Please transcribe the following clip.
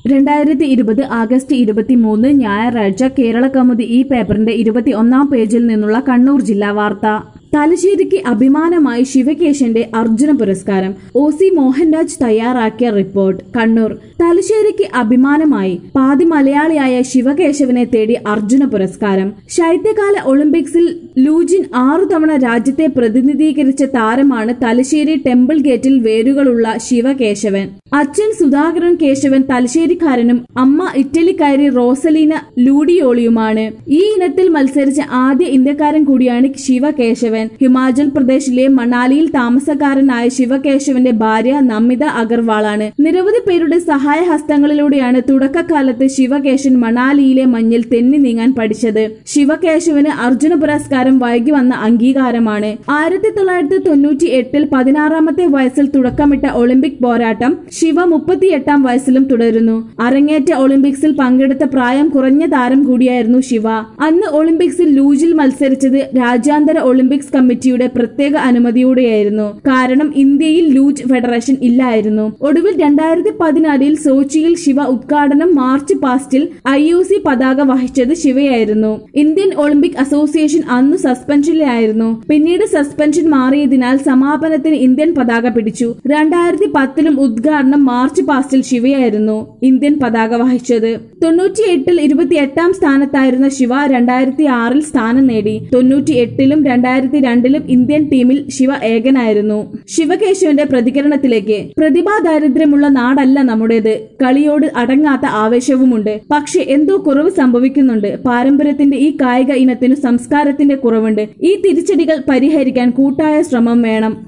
രണ്ടായിരത്തി ഇരുപത് ആഗസ്റ്റ് ഇരുപത്തിമൂന്ന് ഞായറാഴ്ച കേരള കൗമുദി ഈ പേപ്പറിന്റെ ഇരുപത്തി ഒന്നാം പേജിൽ നിന്നുള്ള കണ്ണൂർ ജില്ലാ വാർത്ത തലശ്ശേരിക്ക് അഭിമാനമായി ശിവകേശന്റെ അർജുന പുരസ്കാരം ഒ സി മോഹൻരാജ് തയ്യാറാക്കിയ റിപ്പോർട്ട് കണ്ണൂർ തലശ്ശേരിക്ക് അഭിമാനമായി പാതി മലയാളിയായ ശിവകേശവനെ തേടി അർജുന പുരസ്കാരം ശൈത്യകാല ഒളിമ്പിക്സിൽ ലൂജിൻ ആറു തവണ രാജ്യത്തെ പ്രതിനിധീകരിച്ച താരമാണ് തലശ്ശേരി ടെമ്പിൾ ഗേറ്റിൽ വേരുകളുള്ള ശിവകേശവൻ അച്ഛൻ സുധാകരൻ കേശവൻ തലശ്ശേരിക്കാരനും അമ്മ ഇറ്റലിക്കാരി റോസലീന ലൂഡിയോളിയുമാണ് ഈ ഇനത്തിൽ മത്സരിച്ച ആദ്യ ഇന്ത്യക്കാരൻ കൂടിയാണ് ശിവകേശവൻ ഹിമാചൽ പ്രദേശിലെ മണാലിയിൽ താമസക്കാരനായ ശിവകേശവന്റെ ഭാര്യ നമിത അഗർവാളാണ് നിരവധി പേരുടെ സഹായഹസ്തങ്ങളിലൂടെയാണ് തുടക്കകാലത്ത് ശിവകേശൻ മണാലിയിലെ മഞ്ഞിൽ തെന്നി നീങ്ങാൻ പഠിച്ചത് ശിവകേശവന് അർജുന പുരസ്കാരം വൈകി വന്ന അംഗീകാരമാണ് ആയിരത്തി തൊള്ളായിരത്തി തൊണ്ണൂറ്റി എട്ടിൽ പതിനാറാമത്തെ വയസ്സിൽ തുടക്കമിട്ട ഒളിമ്പിക് പോരാട്ടം ശിവ മുപ്പത്തിയെട്ടാം വയസ്സിലും തുടരുന്നു അരങ്ങേറ്റ ഒളിമ്പിക്സിൽ പങ്കെടുത്ത പ്രായം കുറഞ്ഞ താരം കൂടിയായിരുന്നു ശിവ അന്ന് ഒളിമ്പിക്സിൽ ലൂജിൽ മത്സരിച്ചത് രാജ്യാന്തര ഒളിമ്പിക്സ് കമ്മിറ്റിയുടെ പ്രത്യേക അനുമതിയോടെയായിരുന്നു കാരണം ഇന്ത്യയിൽ ലൂജ് ഫെഡറേഷൻ ഇല്ലായിരുന്നു ഒടുവിൽ രണ്ടായിരത്തി പതിനാലിൽ സോച്ചിയിൽ ശിവ ഉദ്ഘാടനം മാർച്ച് പാസ്റ്റിൽ ഐ യു സി പതാക വഹിച്ചത് ശിവയായിരുന്നു ഇന്ത്യൻ ഒളിമ്പിക് അസോസിയേഷൻ അന്ന് സസ്പെൻഷനിലായിരുന്നു പിന്നീട് സസ്പെൻഷൻ മാറിയതിനാൽ സമാപനത്തിന് ഇന്ത്യൻ പതാക പിടിച്ചു രണ്ടായിരത്തി പത്തിലും ഉദ്ഘാടനം മാർച്ച് പാസ്റ്റിൽ ശിവയായിരുന്നു ഇന്ത്യൻ പതാക വഹിച്ചത് തൊണ്ണൂറ്റിയെട്ടിൽ ഇരുപത്തിയെട്ടാം സ്ഥാനത്തായിരുന്ന ശിവ രണ്ടായിരത്തി ആറിൽ സ്ഥാനം നേടി തൊണ്ണൂറ്റി എട്ടിലും രണ്ടായിരത്തി രണ്ടിലും ഇന്ത്യൻ ടീമിൽ ശിവ ഏകനായിരുന്നു ശിവകേശവന്റെ പ്രതികരണത്തിലേക്ക് പ്രതിഭാ ദാരിദ്ര്യമുള്ള നാടല്ല നമ്മുടേത് കളിയോട് അടങ്ങാത്ത ആവേശവുമുണ്ട് പക്ഷെ എന്തോ കുറവ് സംഭവിക്കുന്നുണ്ട് പാരമ്പര്യത്തിന്റെ ഈ കായിക ഇനത്തിനു സംസ്കാരത്തിന്റെ കുറവുണ്ട് ഈ തിരിച്ചടികൾ പരിഹരിക്കാൻ കൂട്ടായ ശ്രമം വേണം